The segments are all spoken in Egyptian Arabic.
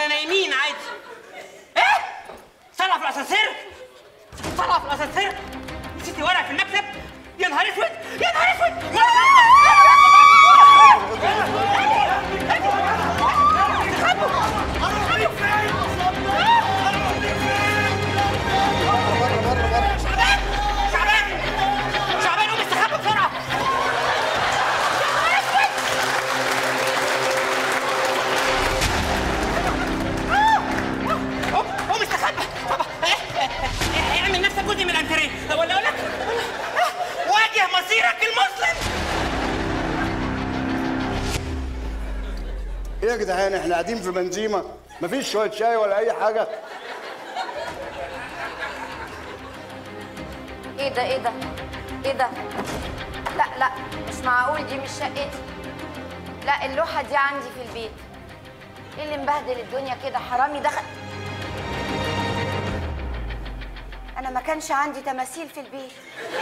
كنا نايمين عادي ايه طلع في الاسانسير طلع في الاسانسير نسيتي ورقه في المكتب يا نهار اسود يا نهار اسود يا شعبان شعبان قوم استخبى بسرعه قوم قوم استخبى بابا اعمل نفسك جزء من الانتريه ولا اقول لك واجه مصيرك المظلم ايه يا جدعان احنا قاعدين في بنزيمه مفيش شويه شاي ولا اي حاجه ايه ده ايه ده ايه ده لا لا مش معقول دي مش شقتي لا اللوحه دي عندي في البيت ايه اللي مبهدل الدنيا كده حرامي دخل انا ما كانش عندي تماثيل في البيت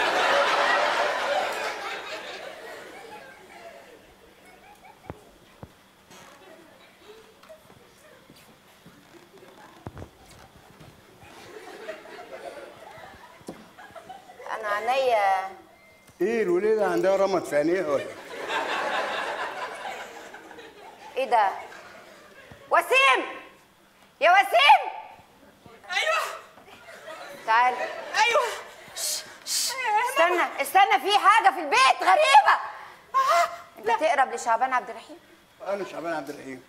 انا عينيا ايه الوليده عندها رمد في عينيها ولا إيه؟ ايه ده وسيم يا وسيم ايوه تعال ايوه استنى استنى في حاجه في البيت غريبه انت تقرب لشعبان عبد الرحيم انا شعبان عبد الرحيم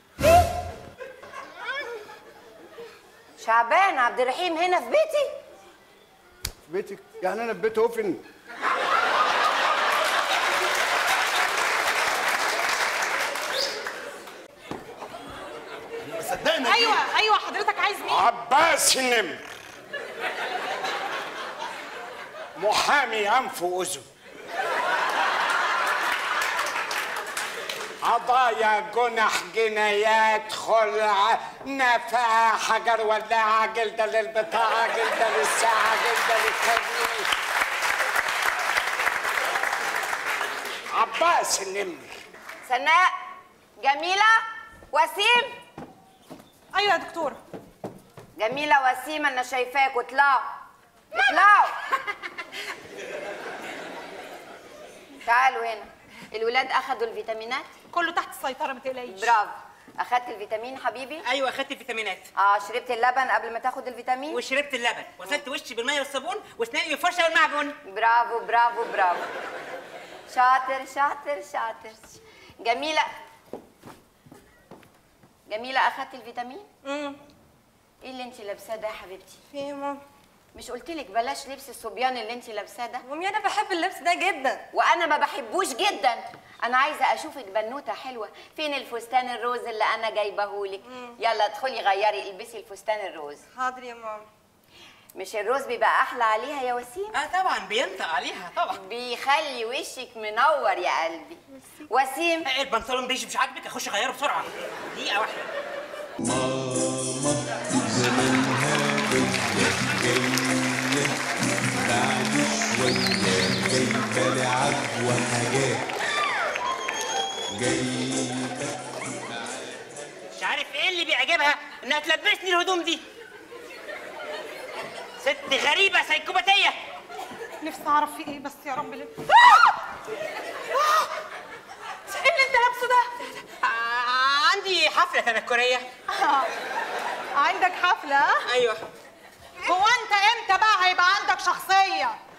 شعبان عبد الرحيم هنا في بيتي في بيتك يعني انا في بيت هوفن صدقني ايوه ايوه حضرتك عايز مين عباس النمر محامي انف واذن قضايا جنح جنايات خلع نفقة حجر ولاعة جلدة للبطاقة جلدة للساعة جلدة للتجنيد عباس النمر سناء جميله وسيم ايوه يا دكتوره جميله وسيم انا شايفاكوا اطلعوا اطلعوا تعالوا هنا الولاد اخدوا الفيتامينات كله تحت السيطره ما تقلقيش برافو اخدت الفيتامين حبيبي ايوه اخدت الفيتامينات اه شربت اللبن قبل ما تاخد الفيتامين وشربت اللبن وغسلت وشي بالميه والصابون واسناني بالفرشه والمعجون برافو برافو برافو شاطر شاطر شاطر جميلة جميلة أخدت الفيتامين؟ امم إيه اللي أنت لابساه ده يا حبيبتي؟ في إيه يا ماما مش قلت لك بلاش لبس الصبيان اللي أنت لابساه ده؟ مامي انا بحب اللبس ده جدا وأنا ما بحبوش جدا أنا عايزة أشوفك بنوتة حلوة فين الفستان الروز اللي أنا جايبهولك؟ يلا ادخلي غيري البسي الفستان الروز حاضر يا ماما مش الروز بيبقى أحلى عليها يا وسيم؟ اه طبعا بينطق عليها طبعا بيخلي وشك منور يا قلبي وسيم آه، البنطلون بيجي مش عاجبك اخش اغيره بسرعه دقيقه واحده زمانها جاية جاية بعد شوية جايبة لعب وحاجات جايبة مش عارف ايه اللي بيعجبها انها تلبسني الهدوم دي ست غريبه سيكوباتيه نفسي اعرف في ايه بس يا رب ليه ايه اللي انت لابسه ده آه، عندي حفله تنكريه عندك حفله ها؟ ايوه هو انت امتى بقى هيبقى عندك شخصيه